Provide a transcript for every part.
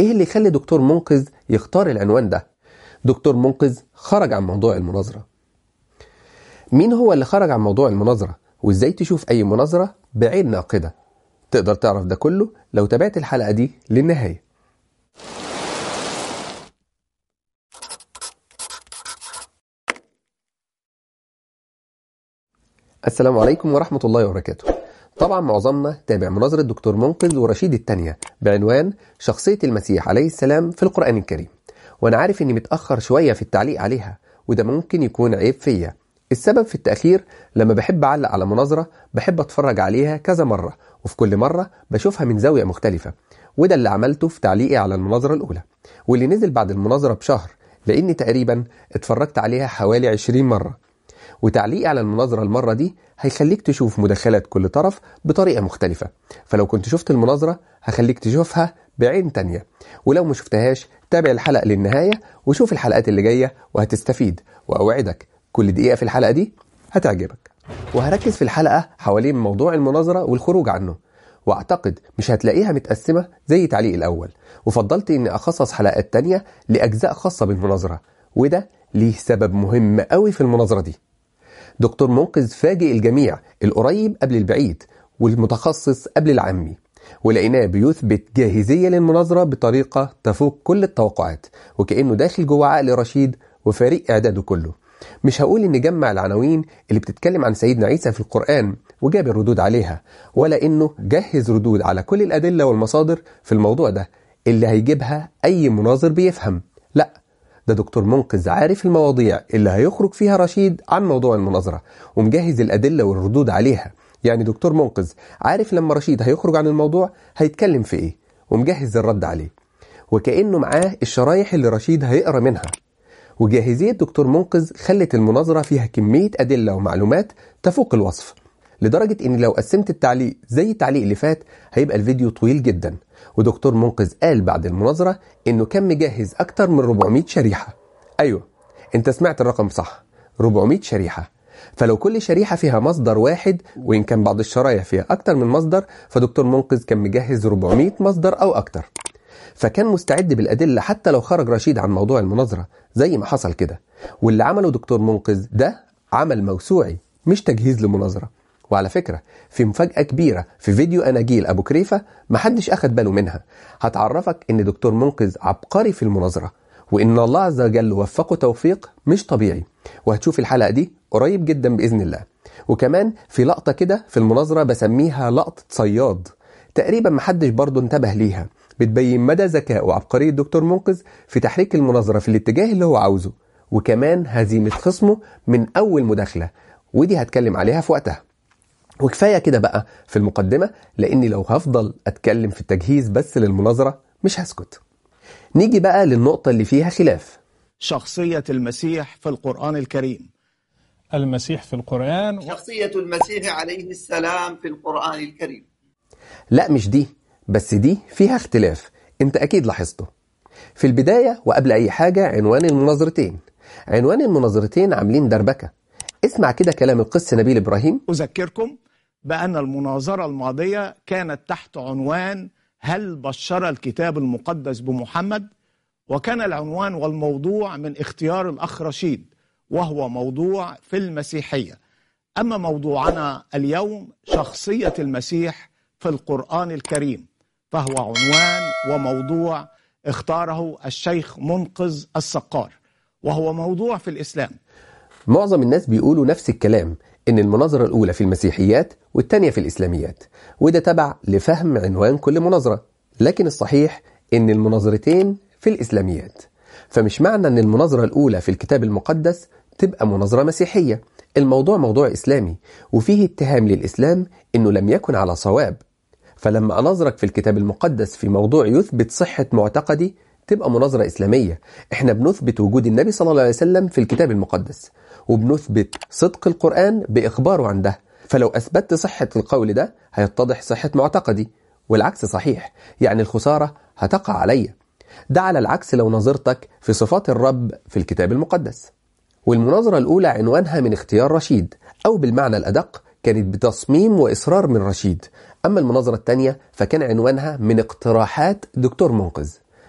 ايه اللي يخلي دكتور منقذ يختار العنوان ده دكتور منقذ خرج عن موضوع المناظرة مين هو اللي خرج عن موضوع المناظرة وازاي تشوف اي مناظرة بعين ناقدة تقدر تعرف ده كله لو تابعت الحلقة دي للنهاية السلام عليكم ورحمة الله وبركاته طبعا معظمنا تابع مناظرة دكتور منقذ ورشيد التانية بعنوان شخصية المسيح عليه السلام في القرآن الكريم وأنا عارف إني متأخر شوية في التعليق عليها وده ممكن يكون عيب فيا السبب في التأخير لما بحب أعلق على مناظرة بحب أتفرج عليها كذا مرة وفي كل مرة بشوفها من زاوية مختلفة وده اللي عملته في تعليقي على المناظرة الأولى واللي نزل بعد المناظرة بشهر لأني تقريبا اتفرجت عليها حوالي 20 مرة وتعليقي على المناظرة المرة دي هيخليك تشوف مداخلات كل طرف بطريقة مختلفة فلو كنت شفت المناظرة هخليك تشوفها بعين تانية ولو ما شفتهاش تابع الحلقة للنهاية وشوف الحلقات اللي جاية وهتستفيد وأوعدك كل دقيقة في الحلقة دي هتعجبك وهركز في الحلقة حوالين موضوع المناظرة والخروج عنه واعتقد مش هتلاقيها متقسمة زي تعليق الأول وفضلت اني اخصص حلقات تانية لأجزاء خاصة بالمناظرة وده ليه سبب مهم قوي في المناظرة دي دكتور منقذ فاجئ الجميع القريب قبل البعيد والمتخصص قبل العامي ولقيناه بيثبت جاهزية للمناظرة بطريقة تفوق كل التوقعات وكأنه داخل جوه عقل رشيد وفريق إعداده كله مش هقول إن جمع العناوين اللي بتتكلم عن سيدنا عيسى في القرآن وجاب الردود عليها ولا إنه جهز ردود على كل الأدلة والمصادر في الموضوع ده اللي هيجيبها أي مناظر بيفهم لا ده دكتور منقذ عارف المواضيع اللي هيخرج فيها رشيد عن موضوع المناظرة ومجهز الأدلة والردود عليها يعني دكتور منقذ عارف لما رشيد هيخرج عن الموضوع هيتكلم في إيه ومجهز الرد عليه وكأنه معاه الشرايح اللي رشيد هيقرأ منها وجاهزية دكتور منقذ خلت المناظرة فيها كمية أدلة ومعلومات تفوق الوصف لدرجة إن لو قسمت التعليق زي التعليق اللي فات هيبقى الفيديو طويل جدا ودكتور منقذ قال بعد المناظرة إنه كان مجهز أكتر من 400 شريحة أيوة أنت سمعت الرقم صح 400 شريحة فلو كل شريحة فيها مصدر واحد وإن كان بعض الشرايح فيها أكتر من مصدر فدكتور منقذ كان مجهز 400 مصدر أو أكتر فكان مستعد بالأدلة حتى لو خرج رشيد عن موضوع المناظرة زي ما حصل كده واللي عمله دكتور منقذ ده عمل موسوعي مش تجهيز لمناظرة وعلى فكرة في مفاجأة كبيرة في فيديو أناجيل أبو كريفة محدش أخد باله منها هتعرفك إن دكتور منقذ عبقري في المناظرة وإن الله عز وجل وفقه توفيق مش طبيعي وهتشوف الحلقة دي قريب جدا بإذن الله وكمان في لقطة كده في المناظرة بسميها لقطة صياد تقريبا محدش برضه انتبه ليها بتبين مدى ذكاء وعبقرية دكتور منقذ في تحريك المناظرة في الاتجاه اللي هو عاوزه وكمان هزيمة خصمه من أول مداخلة ودي هتكلم عليها في وقتها وكفاية كده بقى في المقدمة لأني لو هفضل أتكلم في التجهيز بس للمناظرة مش هسكت نيجي بقى للنقطة اللي فيها خلاف شخصية المسيح في القرآن الكريم المسيح في القرآن شخصية المسيح عليه السلام في القرآن الكريم لا مش دي بس دي فيها اختلاف انت أكيد لاحظته في البداية وقبل أي حاجة عنوان المناظرتين عنوان المناظرتين عاملين دربكة اسمع كده كلام القس نبيل إبراهيم أذكركم بأن المناظرة الماضية كانت تحت عنوان هل بشر الكتاب المقدس بمحمد وكان العنوان والموضوع من اختيار الأخ رشيد وهو موضوع في المسيحية أما موضوعنا اليوم شخصية المسيح في القرآن الكريم فهو عنوان وموضوع اختاره الشيخ منقذ السقار وهو موضوع في الإسلام معظم الناس بيقولوا نفس الكلام إن المناظرة الأولى في المسيحيات والتانية في الإسلاميات وده تبع لفهم عنوان كل مناظرة لكن الصحيح إن المناظرتين في الإسلاميات فمش معنى إن المناظرة الأولى في الكتاب المقدس تبقى مناظرة مسيحية الموضوع موضوع إسلامي وفيه اتهام للإسلام إنه لم يكن على صواب فلما أنظرك في الكتاب المقدس في موضوع يثبت صحة معتقدي تبقى مناظرة إسلامية إحنا بنثبت وجود النبي صلى الله عليه وسلم في الكتاب المقدس وبنثبت صدق القرآن بإخباره عن ده فلو أثبتت صحة القول ده هيتضح صحة معتقدي والعكس صحيح يعني الخسارة هتقع عليا ده على العكس لو نظرتك في صفات الرب في الكتاب المقدس والمناظرة الأولى عنوانها من اختيار رشيد أو بالمعنى الأدق كانت بتصميم وإصرار من رشيد أما المناظرة الثانية فكان عنوانها من اقتراحات دكتور منقذ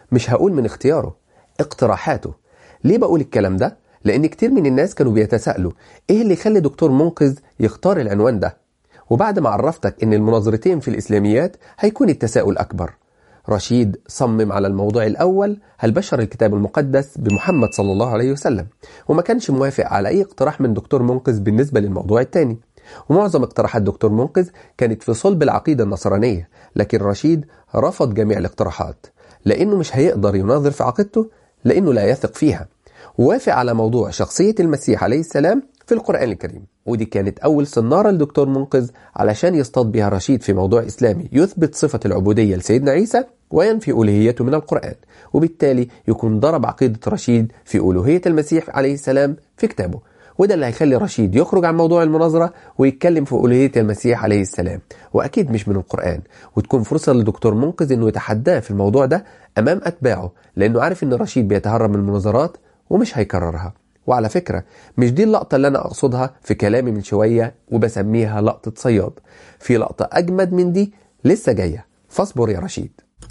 مش هقول من اختياره اقتراحاته ليه بقول الكلام ده؟ لأن كتير من الناس كانوا بيتساءلوا إيه اللي يخلي دكتور منقذ يختار العنوان ده؟ وبعد ما عرفتك إن المناظرتين في الإسلاميات هيكون التساؤل أكبر رشيد صمم على الموضوع الأول هل بشر الكتاب المقدس بمحمد صلى الله عليه وسلم وما كانش موافق على أي اقتراح من دكتور منقذ بالنسبة للموضوع الثاني ومعظم اقتراحات دكتور منقذ كانت في صلب العقيدة النصرانية لكن رشيد رفض جميع الاقتراحات لأنه مش هيقدر يناظر في عقيدته لأنه لا يثق فيها ووافق على موضوع شخصية المسيح عليه السلام في القرآن الكريم ودي كانت أول صنارة لدكتور منقذ علشان يصطاد بها رشيد في موضوع إسلامي يثبت صفة العبودية لسيدنا عيسى وينفي ألوهيته من القرآن وبالتالي يكون ضرب عقيدة رشيد في ألوهية المسيح عليه السلام في كتابه وده اللي هيخلي رشيد يخرج عن موضوع المناظرة ويتكلم في ألوهية المسيح عليه السلام وأكيد مش من القرآن وتكون فرصة لدكتور منقذ إنه يتحداه في الموضوع ده أمام أتباعه لأنه عارف إن رشيد بيتهرب من المناظرات ومش هيكررها وعلى فكرة مش دي اللقطة اللي أنا أقصدها في كلامي من شوية وبسميها لقطة صياد في لقطة أجمد من دي لسه جاية فاصبر يا رشيد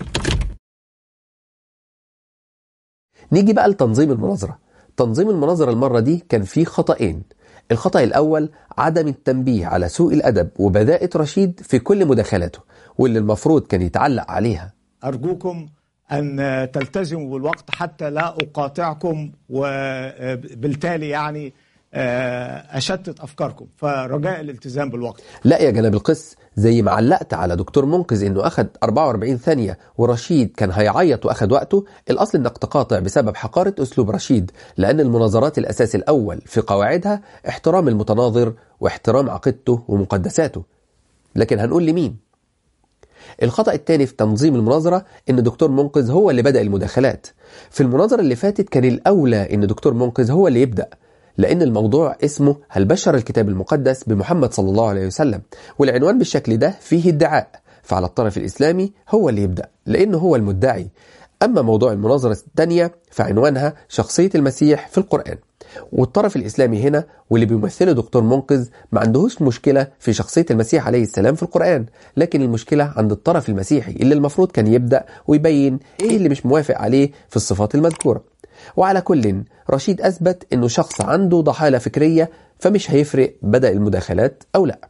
نيجي بقى لتنظيم المناظرة تنظيم المناظرة المرة دي كان فيه خطأين الخطأ الأول عدم التنبيه على سوء الأدب وبداءة رشيد في كل مداخلاته واللي المفروض كان يتعلق عليها أرجوكم أن تلتزموا بالوقت حتى لا أقاطعكم وبالتالي يعني أشتت أفكاركم فرجاء الالتزام بالوقت لا يا جناب القس زي ما علقت على دكتور منقذ انه اخد 44 ثانية ورشيد كان هيعيط واخد وقته الاصل انك تقاطع بسبب حقارة اسلوب رشيد لان المناظرات الاساس الاول في قواعدها احترام المتناظر واحترام عقيدته ومقدساته لكن هنقول لمين الخطأ الثاني في تنظيم المناظرة ان دكتور منقذ هو اللي بدأ المداخلات في المناظرة اللي فاتت كان الاولى ان دكتور منقذ هو اللي يبدأ لأن الموضوع اسمه هل بشر الكتاب المقدس بمحمد صلى الله عليه وسلم والعنوان بالشكل ده فيه ادعاء فعلى الطرف الإسلامي هو اللي يبدأ لأنه هو المدعي أما موضوع المناظرة الثانية فعنوانها شخصية المسيح في القرآن والطرف الإسلامي هنا واللي بيمثله دكتور منقذ ما عندهوش مشكلة في شخصية المسيح عليه السلام في القرآن لكن المشكلة عند الطرف المسيحي اللي المفروض كان يبدأ ويبين إيه اللي مش موافق عليه في الصفات المذكورة وعلى كل رشيد أثبت أنه شخص عنده ضحالة فكرية فمش هيفرق بدأ المداخلات أو لا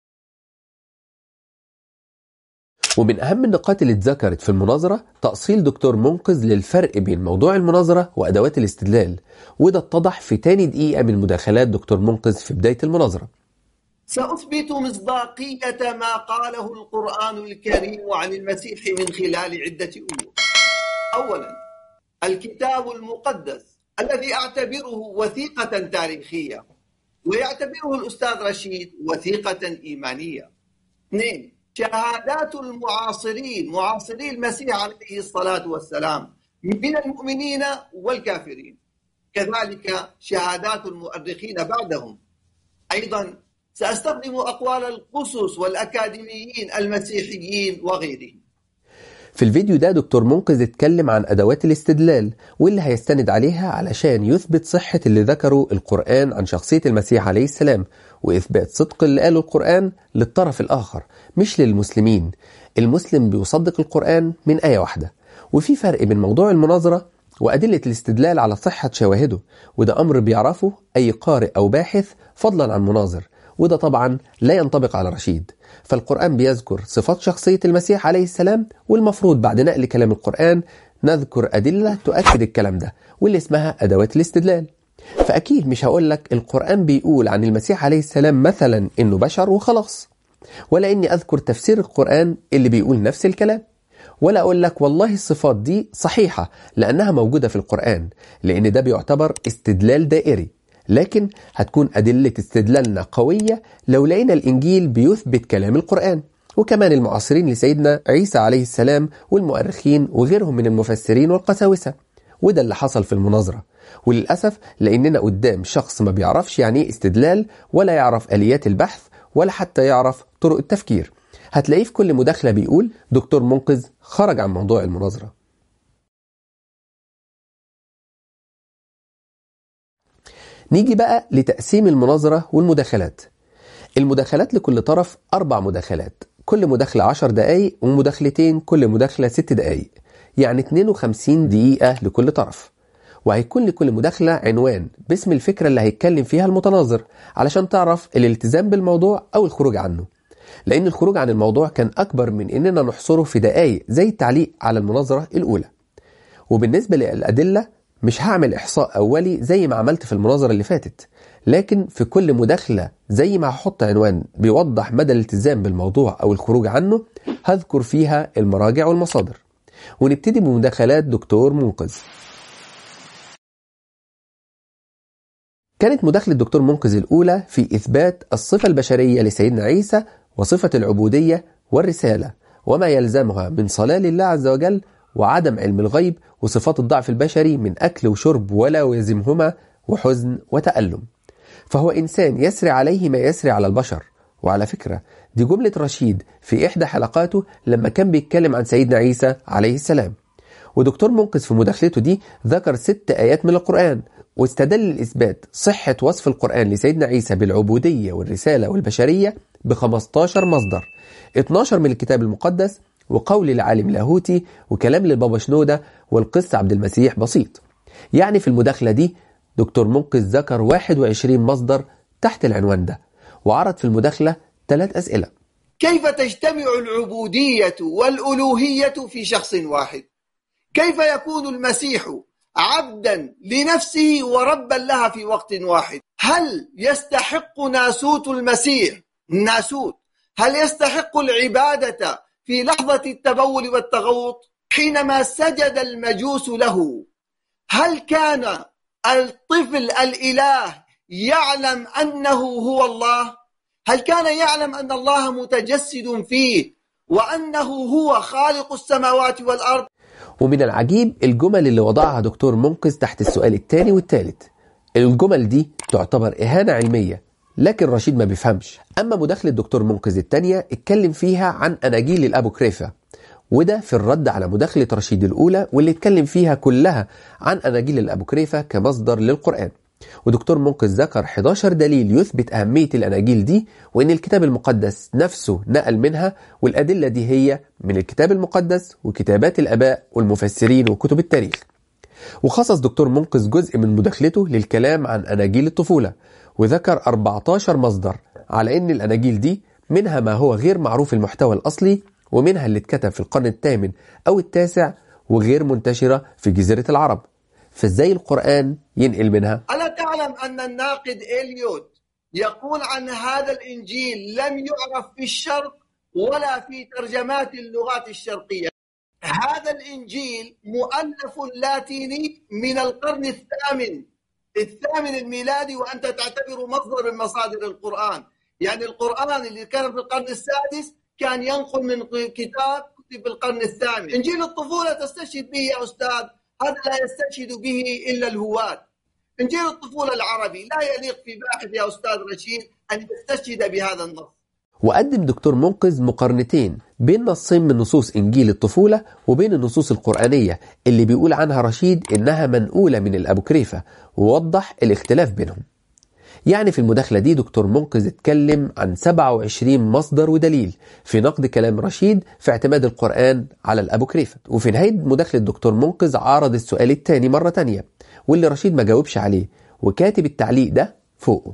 ومن أهم النقاط اللي اتذكرت في المناظرة تأصيل دكتور منقذ للفرق بين موضوع المناظرة وأدوات الاستدلال وده اتضح في تاني دقيقة من مداخلات دكتور منقذ في بداية المناظرة سأثبت مصداقية ما قاله القرآن الكريم عن المسيح من خلال عدة أمور أولا الكتاب المقدس الذي أعتبره وثيقة تاريخية ويعتبره الأستاذ رشيد وثيقة إيمانية اثنين شهادات المعاصرين معاصري المسيح عليه الصلاة والسلام من المؤمنين والكافرين كذلك شهادات المؤرخين بعدهم أيضا سأستخدم أقوال القصص والأكاديميين المسيحيين وغيرهم في الفيديو ده دكتور منقذ اتكلم عن أدوات الاستدلال واللي هيستند عليها علشان يثبت صحة اللي ذكره القرآن عن شخصية المسيح عليه السلام وإثبات صدق اللي قاله القرآن للطرف الآخر مش للمسلمين المسلم بيصدق القرآن من آية واحدة وفي فرق بين موضوع المناظرة وأدلة الاستدلال على صحة شواهده وده أمر بيعرفه أي قارئ أو باحث فضلا عن مناظر وده طبعا لا ينطبق على رشيد فالقرآن بيذكر صفات شخصية المسيح عليه السلام والمفروض بعد نقل كلام القرآن نذكر أدلة تؤكد الكلام ده واللي اسمها أدوات الاستدلال فأكيد مش هقول لك القرآن بيقول عن المسيح عليه السلام مثلا إنه بشر وخلاص ولا إني أذكر تفسير القرآن اللي بيقول نفس الكلام ولا أقول لك والله الصفات دي صحيحة لأنها موجودة في القرآن لأن ده بيعتبر استدلال دائري لكن هتكون أدلة استدلالنا قوية لو لقينا الإنجيل بيثبت كلام القرآن وكمان المعاصرين لسيدنا عيسى عليه السلام والمؤرخين وغيرهم من المفسرين والقساوسة وده اللي حصل في المناظرة وللأسف لأننا قدام شخص ما بيعرفش يعني ايه استدلال ولا يعرف آليات البحث ولا حتى يعرف طرق التفكير هتلاقيه في كل مداخلة بيقول دكتور منقذ خرج عن موضوع المناظرة نيجي بقى لتقسيم المناظرة والمداخلات المداخلات لكل طرف أربع مداخلات كل مداخلة عشر دقايق ومداخلتين كل مداخلة ست دقايق يعني 52 دقيقة لكل طرف وهيكون لكل مداخلة عنوان باسم الفكرة اللي هيتكلم فيها المتناظر علشان تعرف الالتزام بالموضوع أو الخروج عنه لأن الخروج عن الموضوع كان أكبر من إننا نحصره في دقايق زي التعليق على المناظرة الأولى وبالنسبة للأدلة مش هعمل إحصاء أولي زي ما عملت في المناظرة اللي فاتت لكن في كل مداخلة زي ما هحط عنوان بيوضح مدى الالتزام بالموضوع أو الخروج عنه هذكر فيها المراجع والمصادر ونبتدي بمداخلات دكتور منقذ كانت مداخلة دكتور منقذ الأولى في إثبات الصفة البشرية لسيدنا عيسى وصفة العبودية والرسالة وما يلزمها من صلاة لله عز وجل وعدم علم الغيب وصفات الضعف البشري من أكل وشرب ولا يلزمهما وحزن وتألم فهو إنسان يسري عليه ما يسري على البشر وعلى فكرة دي جملة رشيد في إحدى حلقاته لما كان بيتكلم عن سيدنا عيسى عليه السلام ودكتور منقذ في مداخلته دي ذكر ست آيات من القرآن واستدل لإثبات صحة وصف القرآن لسيدنا عيسى بالعبودية والرسالة والبشرية ب 15 مصدر 12 من الكتاب المقدس وقول العالم لاهوتي وكلام للبابا شنودة والقس عبد المسيح بسيط يعني في المداخلة دي دكتور منقذ ذكر 21 مصدر تحت العنوان ده وعرض في المداخلة ثلاث أسئلة كيف تجتمع العبودية والألوهية في شخص واحد كيف يكون المسيح عبدا لنفسه وربا لها في وقت واحد هل يستحق ناسوت المسيح ناسوت هل يستحق العبادة في لحظة التبول والتغوط حينما سجد المجوس له هل كان الطفل الإله يعلم أنه هو الله هل كان يعلم أن الله متجسد فيه وأنه هو خالق السماوات والأرض ومن العجيب الجمل اللي وضعها دكتور منقذ تحت السؤال الثاني والثالث الجمل دي تعتبر إهانة علمية لكن رشيد ما بيفهمش أما مداخلة دكتور منقذ الثانية اتكلم فيها عن أناجيل الأبوكريفة وده في الرد على مداخلة رشيد الأولى واللي اتكلم فيها كلها عن أناجيل الأبوكريفة كمصدر للقرآن ودكتور منقذ ذكر 11 دليل يثبت أهمية الأناجيل دي وإن الكتاب المقدس نفسه نقل منها والأدلة دي هي من الكتاب المقدس وكتابات الآباء والمفسرين وكتب التاريخ وخصص دكتور منقذ جزء من مداخلته للكلام عن أناجيل الطفولة وذكر 14 مصدر على إن الأناجيل دي منها ما هو غير معروف المحتوى الأصلي ومنها اللي اتكتب في القرن الثامن أو التاسع وغير منتشرة في جزيرة العرب فازاي القرآن ينقل منها؟ ألا تعلم أن الناقد إليوت يقول عن هذا الإنجيل لم يعرف في الشرق ولا في ترجمات اللغات الشرقية هذا الإنجيل مؤلف لاتيني من القرن الثامن الثامن الميلادي وأنت تعتبره مصدر من مصادر القرآن يعني القرآن اللي كان في القرن السادس كان ينقل من كتاب كتب في القرن الثامن إنجيل الطفولة تستشهد به يا أستاذ هذا لا يستشهد به إلا الهواة إنجيل الطفولة العربي لا يليق في باحث يا أستاذ رشيد أن يستشهد بهذا النص وقدم دكتور منقذ مقارنتين بين نصين من نصوص إنجيل الطفولة وبين النصوص القرآنية اللي بيقول عنها رشيد إنها منقولة من الأبوكريفة ووضح الاختلاف بينهم يعني في المداخلة دي دكتور منقذ اتكلم عن 27 مصدر ودليل في نقد كلام رشيد في اعتماد القرآن على الأبوكريفة وفي نهاية مداخلة دكتور منقذ عارض السؤال الثاني مرة تانية واللي رشيد ما جاوبش عليه وكاتب التعليق ده فوقه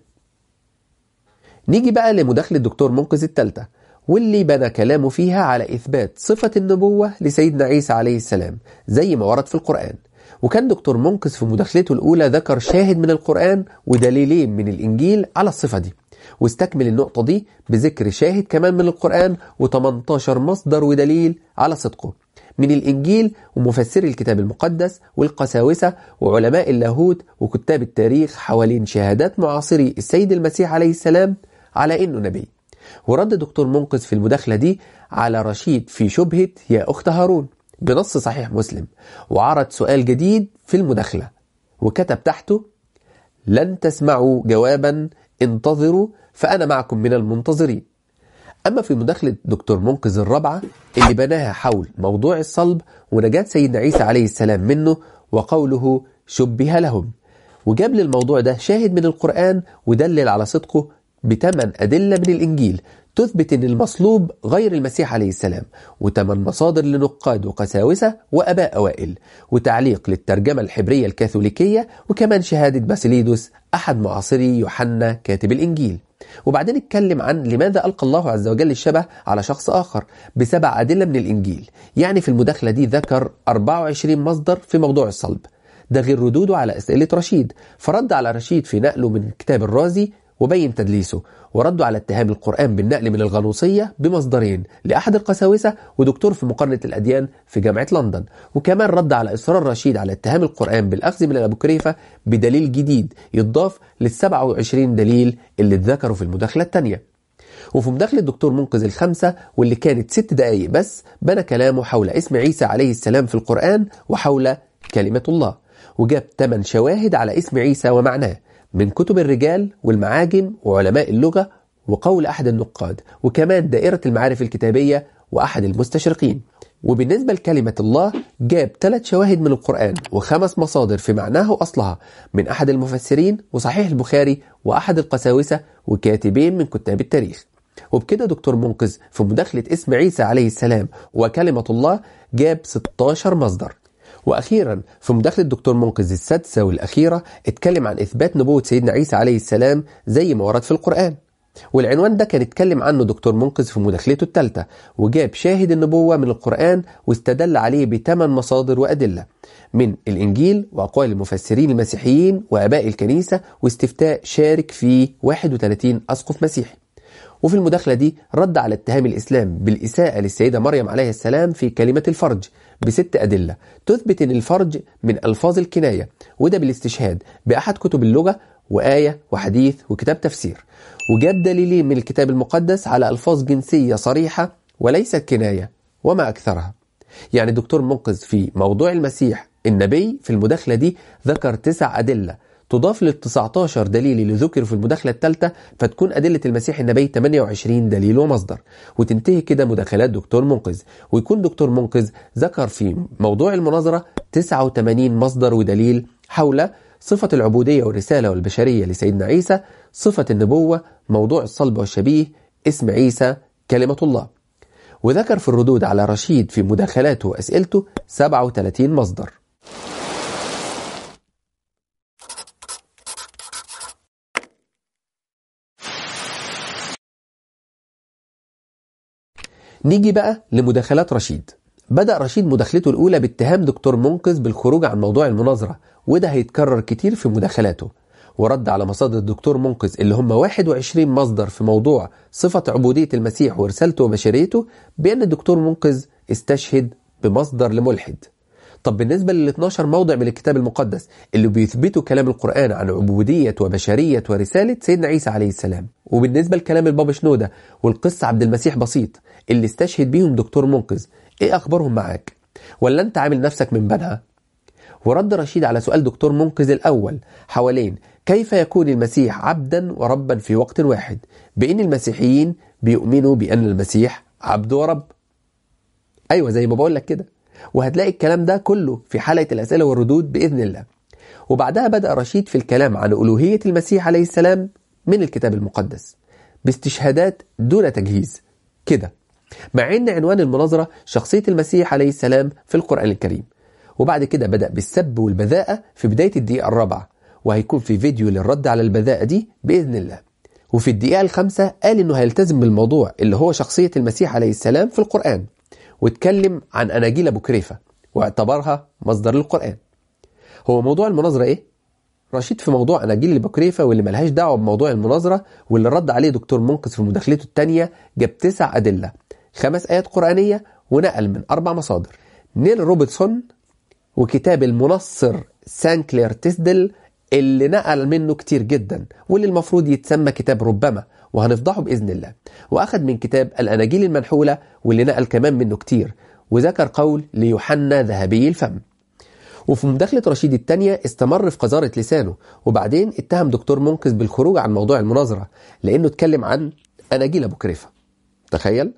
نيجي بقى لمداخلة دكتور منقذ الثالثة واللي بنى كلامه فيها على إثبات صفة النبوة لسيدنا عيسى عليه السلام زي ما ورد في القرآن وكان دكتور منقذ في مداخلته الأولى ذكر شاهد من القرآن ودليلين من الإنجيل على الصفة دي واستكمل النقطة دي بذكر شاهد كمان من القرآن و18 مصدر ودليل على صدقه من الإنجيل ومفسري الكتاب المقدس والقساوسة وعلماء اللاهوت وكتاب التاريخ حوالين شهادات معاصري السيد المسيح عليه السلام على إنه نبي ورد دكتور منقذ في المداخلة دي على رشيد في شبهة يا أخت هارون بنص صحيح مسلم وعرض سؤال جديد في المداخلة وكتب تحته لن تسمعوا جوابا انتظروا فأنا معكم من المنتظرين أما في مداخلة دكتور منقذ الرابعة اللي بناها حول موضوع الصلب ونجاة سيدنا عيسى عليه السلام منه وقوله شبه لهم وجاب للموضوع ده شاهد من القرآن ودلل على صدقه بثمان أدلة من الإنجيل تثبت أن المصلوب غير المسيح عليه السلام وتمن مصادر لنقاد وقساوسة وأباء أوائل وتعليق للترجمة الحبرية الكاثوليكية وكمان شهادة باسيليدوس أحد معاصري يوحنا كاتب الإنجيل وبعدين اتكلم عن لماذا ألقى الله عز وجل الشبه على شخص آخر بسبع أدلة من الإنجيل يعني في المداخلة دي ذكر 24 مصدر في موضوع الصلب ده غير ردوده على أسئلة رشيد فرد على رشيد في نقله من كتاب الرازي وبين تدليسه وردوا على اتهام القرآن بالنقل من الغنوصية بمصدرين لأحد القساوسة ودكتور في مقارنة الأديان في جامعة لندن وكمان رد على إصرار رشيد على اتهام القرآن بالأخذ من الأبوكريفة بدليل جديد يضاف لل 27 دليل اللي اتذكروا في المداخلة الثانية وفي مداخلة الدكتور منقذ الخمسة واللي كانت ست دقايق بس بنى كلامه حول اسم عيسى عليه السلام في القرآن وحول كلمة الله وجاب 8 شواهد على اسم عيسى ومعناه من كتب الرجال والمعاجم وعلماء اللغة وقول أحد النقاد وكمان دائرة المعارف الكتابية وأحد المستشرقين وبالنسبة لكلمة الله جاب ثلاث شواهد من القرآن وخمس مصادر في معناه وأصلها من أحد المفسرين وصحيح البخاري وأحد القساوسة وكاتبين من كتاب التاريخ وبكده دكتور منقذ في مداخلة اسم عيسى عليه السلام وكلمة الله جاب 16 مصدر واخيرا في مداخله الدكتور منقذ السادسه والاخيره اتكلم عن اثبات نبوه سيدنا عيسى عليه السلام زي ما ورد في القران والعنوان ده كان اتكلم عنه دكتور منقذ في مداخلته الثالثه وجاب شاهد النبوه من القران واستدل عليه بثمان مصادر وادله من الانجيل واقوال المفسرين المسيحيين واباء الكنيسه واستفتاء شارك فيه 31 اسقف مسيحي وفي المداخلة دي رد على اتهام الإسلام بالإساءة للسيدة مريم عليه السلام في كلمة الفرج بست أدلة تثبت أن الفرج من ألفاظ الكناية وده بالاستشهاد بأحد كتب اللغة وآية وحديث وكتاب تفسير وجاب دليلين من الكتاب المقدس على ألفاظ جنسية صريحة وليست كناية وما أكثرها يعني الدكتور منقذ في موضوع المسيح النبي في المداخلة دي ذكر تسع أدلة تضاف لل 19 دليل اللي ذكروا في المداخلة الثالثة فتكون أدلة المسيح النبي 28 دليل ومصدر وتنتهي كده مداخلات دكتور منقذ ويكون دكتور منقذ ذكر في موضوع المناظرة 89 مصدر ودليل حول صفة العبودية والرسالة والبشرية لسيدنا عيسى صفة النبوة موضوع الصلب والشبيه اسم عيسى كلمة الله وذكر في الردود على رشيد في مداخلاته وأسئلته 37 مصدر نيجي بقى لمداخلات رشيد بدأ رشيد مداخلته الأولى باتهام دكتور منقذ بالخروج عن موضوع المناظرة وده هيتكرر كتير في مداخلاته ورد على مصادر الدكتور منقذ اللي هم 21 مصدر في موضوع صفة عبودية المسيح ورسالته وبشريته بأن الدكتور منقذ استشهد بمصدر لملحد طب بالنسبة لل 12 موضع من الكتاب المقدس اللي بيثبتوا كلام القرآن عن عبودية وبشرية ورسالة سيدنا عيسى عليه السلام وبالنسبة لكلام البابا شنودة والقس عبد المسيح بسيط اللي استشهد بيهم دكتور منقذ ايه اخبارهم معاك ولا انت عامل نفسك من بنها ورد رشيد على سؤال دكتور منقذ الاول حوالين كيف يكون المسيح عبدا وربا في وقت واحد بان المسيحيين بيؤمنوا بان المسيح عبد ورب ايوه زي ما بقول لك كده وهتلاقي الكلام ده كله في حلقه الاسئله والردود باذن الله وبعدها بدا رشيد في الكلام عن الوهيه المسيح عليه السلام من الكتاب المقدس باستشهادات دون تجهيز كده مع ان عنوان المناظره شخصيه المسيح عليه السلام في القران الكريم وبعد كده بدا بالسب والبذاءه في بدايه الدقيقه الرابعه وهيكون في فيديو للرد على البذاءه دي باذن الله وفي الدقيقه الخامسه قال انه هيلتزم بالموضوع اللي هو شخصيه المسيح عليه السلام في القران واتكلم عن اناجيل ابو كريفه واعتبرها مصدر للقران هو موضوع المناظره ايه رشيد في موضوع اناجيل البكريفه واللي ملهاش دعوه بموضوع المناظره واللي رد عليه دكتور منقذ في مداخلته الثانيه جاب تسع ادله خمس آيات قرآنية ونقل من أربع مصادر نيل روبرتسون وكتاب المنصر سانكلير تيسدل اللي نقل منه كتير جدا واللي المفروض يتسمى كتاب ربما وهنفضحه بإذن الله وأخذ من كتاب الأناجيل المنحولة واللي نقل كمان منه كتير وذكر قول ليوحنا ذهبي الفم وفي مداخلة رشيد الثانية استمر في قذارة لسانه وبعدين اتهم دكتور منقذ بالخروج عن موضوع المناظرة لأنه اتكلم عن أناجيل أبو كريفة تخيل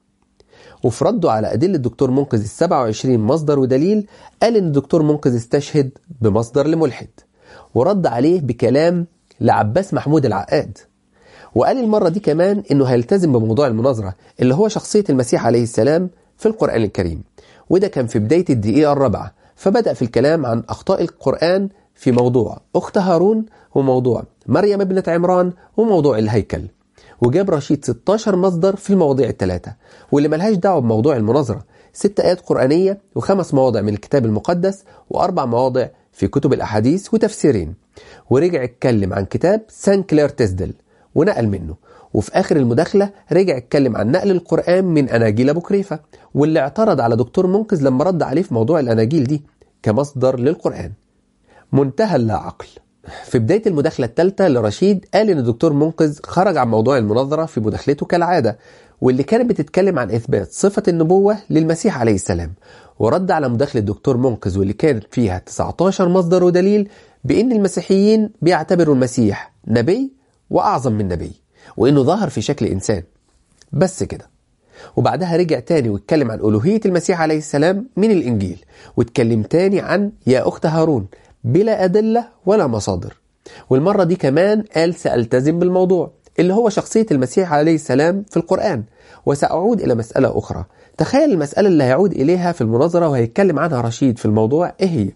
وفي رده على أدلة الدكتور منقذ ال 27 مصدر ودليل قال إن الدكتور منقذ استشهد بمصدر لملحد ورد عليه بكلام لعباس محمود العقاد وقال المرة دي كمان إنه هيلتزم بموضوع المناظرة اللي هو شخصية المسيح عليه السلام في القرآن الكريم وده كان في بداية الدقيقة الرابعة فبدأ في الكلام عن أخطاء القرآن في موضوع أخت هارون وموضوع مريم ابنة عمران وموضوع الهيكل وجاب رشيد 16 مصدر في المواضيع الثلاثة واللي ملهاش دعوة بموضوع المناظرة ست آيات قرآنية وخمس مواضع من الكتاب المقدس وأربع مواضع في كتب الأحاديث وتفسيرين ورجع اتكلم عن كتاب سان كلير تسدل ونقل منه وفي آخر المداخلة رجع اتكلم عن نقل القرآن من أناجيل أبو كريفة واللي اعترض على دكتور منقذ لما رد عليه في موضوع الأناجيل دي كمصدر للقرآن منتهى اللا عقل في بداية المداخلة الثالثة لرشيد قال إن الدكتور منقذ خرج عن موضوع المناظرة في مداخلته كالعادة واللي كانت بتتكلم عن إثبات صفة النبوة للمسيح عليه السلام ورد على مداخلة الدكتور منقذ واللي كانت فيها 19 مصدر ودليل بإن المسيحيين بيعتبروا المسيح نبي وأعظم من نبي وإنه ظهر في شكل إنسان بس كده وبعدها رجع تاني واتكلم عن ألوهية المسيح عليه السلام من الإنجيل واتكلم تاني عن يا أخت هارون بلا أدلة ولا مصادر والمرة دي كمان قال سألتزم بالموضوع اللي هو شخصية المسيح عليه السلام في القرآن وسأعود إلى مسألة أخرى تخيل المسألة اللي هيعود إليها في المناظرة وهيتكلم عنها رشيد في الموضوع إيه هي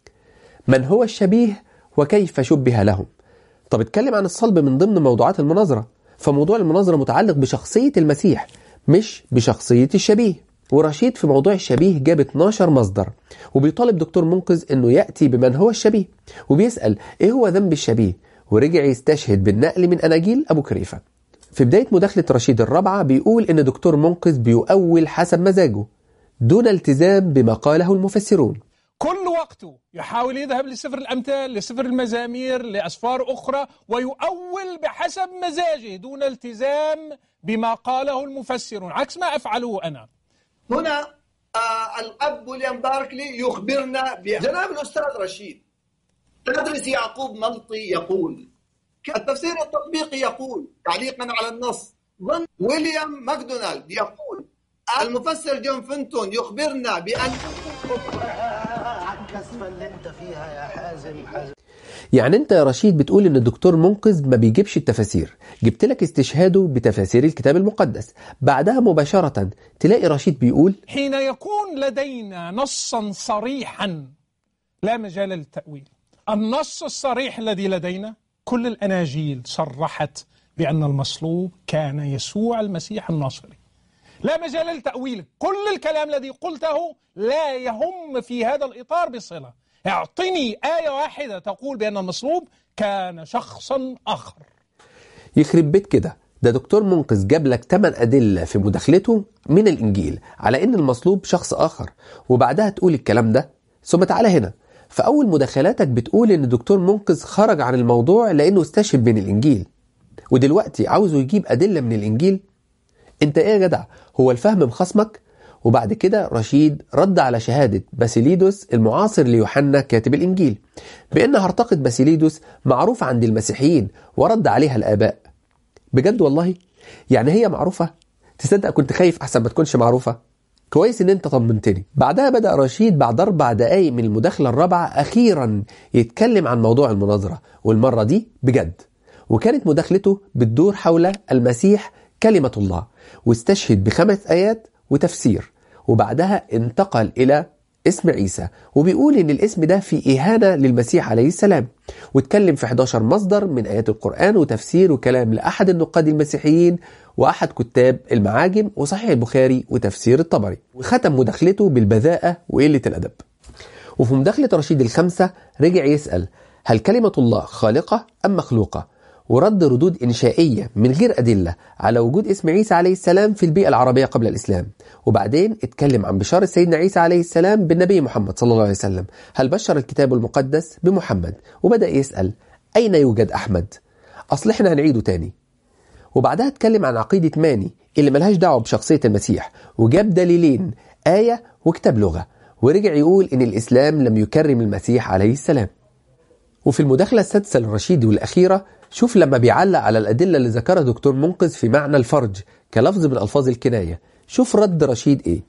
من هو الشبيه وكيف شبه لهم طب اتكلم عن الصلب من ضمن موضوعات المناظرة فموضوع المناظرة متعلق بشخصية المسيح مش بشخصية الشبيه ورشيد في موضوع الشبيه جاب 12 مصدر وبيطالب دكتور منقذ انه ياتي بمن هو الشبيه وبيسال ايه هو ذنب الشبيه ورجع يستشهد بالنقل من اناجيل ابو كريفه في بدايه مداخله رشيد الرابعه بيقول ان دكتور منقذ بيؤول حسب مزاجه دون التزام بما قاله المفسرون كل وقته يحاول يذهب لسفر الأمثال لسفر المزامير لأسفار أخرى ويؤول بحسب مزاجه دون التزام بما قاله المفسرون عكس ما أفعله أنا هنا آه الاب ويليام باركلي يخبرنا جناب الاستاذ رشيد تدرس يعقوب ملطي يقول التفسير التطبيقي يقول تعليقا على النص ظن ويليام ماكدونالد يقول المفسر جون فنتون يخبرنا بان الكسفه اللي انت فيها يا حازم حازم يعني انت يا رشيد بتقول ان الدكتور منقذ ما بيجيبش التفاسير جبت لك استشهاده بتفاسير الكتاب المقدس بعدها مباشرة تلاقي رشيد بيقول حين يكون لدينا نصا صريحا لا مجال للتأويل النص الصريح الذي لدينا كل الأناجيل صرحت بأن المصلوب كان يسوع المسيح الناصري لا مجال للتأويل كل الكلام الذي قلته لا يهم في هذا الإطار بصلة اعطني آية واحدة تقول بأن المصلوب كان شخصا آخر يخرب بيت كده ده دكتور منقذ جاب لك 8 أدلة في مداخلته من الإنجيل على إن المصلوب شخص آخر وبعدها تقول الكلام ده ثم تعالى هنا في أول مداخلاتك بتقول إن دكتور منقذ خرج عن الموضوع لأنه استشهد من الإنجيل ودلوقتي عاوزه يجيب أدلة من الإنجيل أنت إيه يا جدع هو الفهم مخصمك وبعد كده رشيد رد على شهادة باسيليدوس المعاصر ليوحنا كاتب الإنجيل بأن هرطقة باسيليدوس معروفة عند المسيحيين ورد عليها الآباء بجد والله يعني هي معروفة تصدق كنت خايف أحسن ما تكونش معروفة كويس ان انت طمنتني بعدها بدأ رشيد بعد أربع دقايق من المداخلة الرابعة أخيرا يتكلم عن موضوع المناظرة والمرة دي بجد وكانت مداخلته بتدور حول المسيح كلمة الله واستشهد بخمس آيات وتفسير وبعدها انتقل إلى اسم عيسى وبيقول ان الاسم ده في إهانة للمسيح عليه السلام واتكلم في 11 مصدر من آيات القرآن وتفسير وكلام لأحد النقاد المسيحيين وأحد كتاب المعاجم وصحيح البخاري وتفسير الطبري وختم مداخلته بالبذاءة وقلة الأدب وفي مداخلة رشيد الخمسة رجع يسأل هل كلمة الله خالقة أم مخلوقة ورد ردود إنشائية من غير أدلة على وجود اسم عيسى عليه السلام في البيئة العربية قبل الإسلام وبعدين اتكلم عن بشارة سيدنا عيسى عليه السلام بالنبي محمد صلى الله عليه وسلم هل بشر الكتاب المقدس بمحمد وبدأ يسأل أين يوجد أحمد أصل احنا هنعيده تاني وبعدها اتكلم عن عقيدة ماني اللي ملهاش دعوة بشخصية المسيح وجاب دليلين آية وكتاب لغة ورجع يقول إن الإسلام لم يكرم المسيح عليه السلام وفي المداخلة السادسة للرشيد والأخيرة شوف لما بيعلق على الأدلة اللي ذكرها دكتور منقذ في معنى الفرج كلفظ من ألفاظ الكناية شوف رد رشيد إيه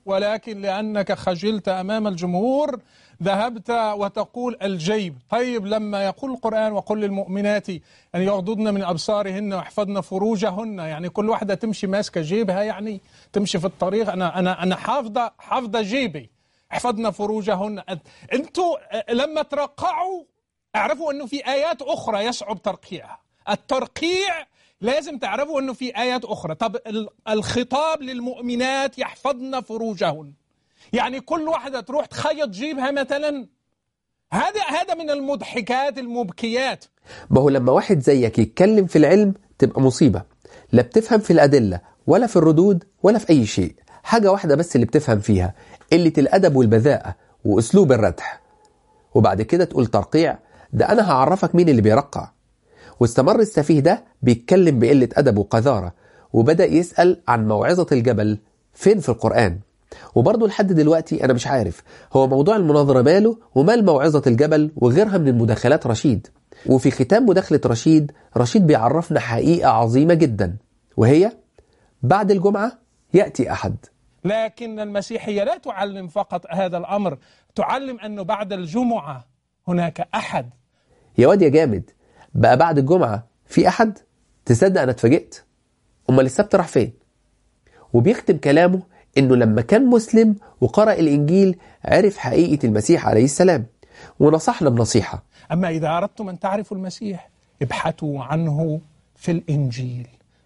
ولكن لأنك خجلت أمام الجمهور ذهبت وتقول الجيب طيب لما يقول القرآن وقل للمؤمنات أن يعني يغضضن من أبصارهن ويحفظن فروجهن يعني كل واحدة تمشي ماسكة جيبها يعني تمشي في الطريق أنا أنا أنا حافظة حافظة جيبي احفظن فروجهن أنتوا لما ترقعوا اعرفوا أنه في آيات أخرى يصعب ترقيعها الترقيع لازم تعرفوا أنه في آيات أخرى طب الخطاب للمؤمنات يحفظن فروجهن يعني كل واحدة تروح تخيط جيبها مثلا هذا هذا من المضحكات المبكيات ما هو لما واحد زيك يتكلم في العلم تبقى مصيبة لا بتفهم في الأدلة ولا في الردود ولا في أي شيء حاجة واحدة بس اللي بتفهم فيها قلة الأدب والبذاءة وأسلوب الردح وبعد كده تقول ترقيع ده أنا هعرفك مين اللي بيرقع واستمر السفيه ده بيتكلم بقلة أدب وقذارة وبدأ يسأل عن موعظة الجبل فين في القرآن وبرضه لحد دلوقتي أنا مش عارف هو موضوع المناظرة ماله ومال موعظة الجبل وغيرها من المداخلات رشيد وفي ختام مداخلة رشيد رشيد بيعرفنا حقيقة عظيمة جدا وهي بعد الجمعة يأتي أحد لكن المسيحية لا تعلم فقط هذا الأمر تعلم أنه بعد الجمعة هناك أحد يا واد يا جامد بقى بعد الجمعة في أحد تصدق أنا اتفاجئت أمال السبت راح فين وبيختم كلامه إنه لما كان مسلم وقرأ الإنجيل عرف حقيقة المسيح عليه السلام ونصحنا بنصيحة أما إذا أردتم أن تعرفوا المسيح ابحثوا عنه في الإنجيل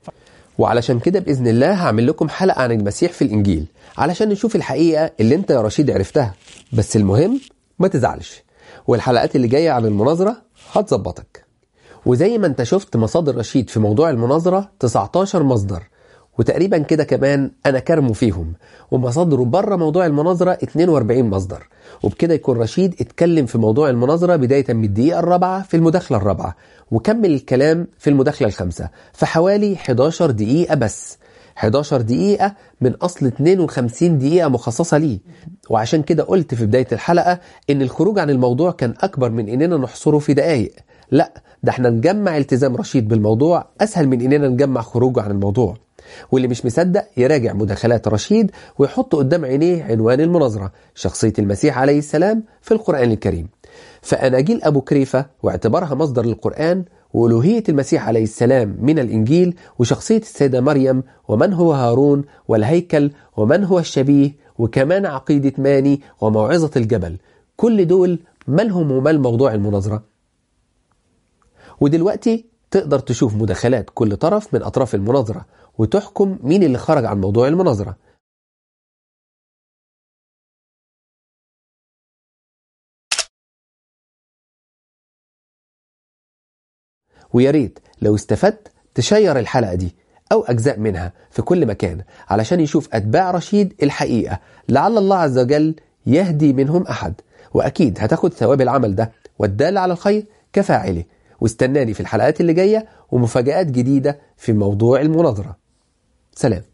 وعلشان كده بإذن الله هعمل لكم حلقة عن المسيح في الإنجيل علشان نشوف الحقيقة اللي انت يا رشيد عرفتها بس المهم ما تزعلش والحلقات اللي جاية عن المناظرة هتظبطك وزي ما انت شفت مصادر رشيد في موضوع المناظرة 19 مصدر وتقريبا كده كمان انا كرمه فيهم ومصادره بره موضوع المناظرة 42 مصدر وبكده يكون رشيد اتكلم في موضوع المناظرة بداية من الدقيقة الرابعة في المداخلة الرابعة وكمل الكلام في المداخلة الخامسة في حوالي 11 دقيقة بس 11 دقيقة من أصل 52 دقيقة مخصصة ليه وعشان كده قلت في بداية الحلقة إن الخروج عن الموضوع كان أكبر من إننا نحصره في دقايق لا ده احنا نجمع التزام رشيد بالموضوع أسهل من إننا نجمع خروجه عن الموضوع واللي مش مصدق يراجع مداخلات رشيد ويحط قدام عينيه عنوان المناظرة شخصية المسيح عليه السلام في القرآن الكريم فأناجيل أبو كريفة واعتبارها مصدر للقرآن وألوهية المسيح عليه السلام من الإنجيل وشخصية السيدة مريم ومن هو هارون والهيكل ومن هو الشبيه وكمان عقيدة ماني وموعظة الجبل كل دول مالهم ومال موضوع المناظرة ودلوقتي تقدر تشوف مداخلات كل طرف من أطراف المناظرة وتحكم مين اللي خرج عن موضوع المناظرة ويا ريت لو استفدت تشير الحلقة دي أو أجزاء منها في كل مكان علشان يشوف أتباع رشيد الحقيقة لعل الله عز وجل يهدي منهم أحد وأكيد هتاخد ثواب العمل ده والدال على الخير كفاعله واستناني في الحلقات اللي جاية ومفاجآت جديدة في موضوع المناظرة سلام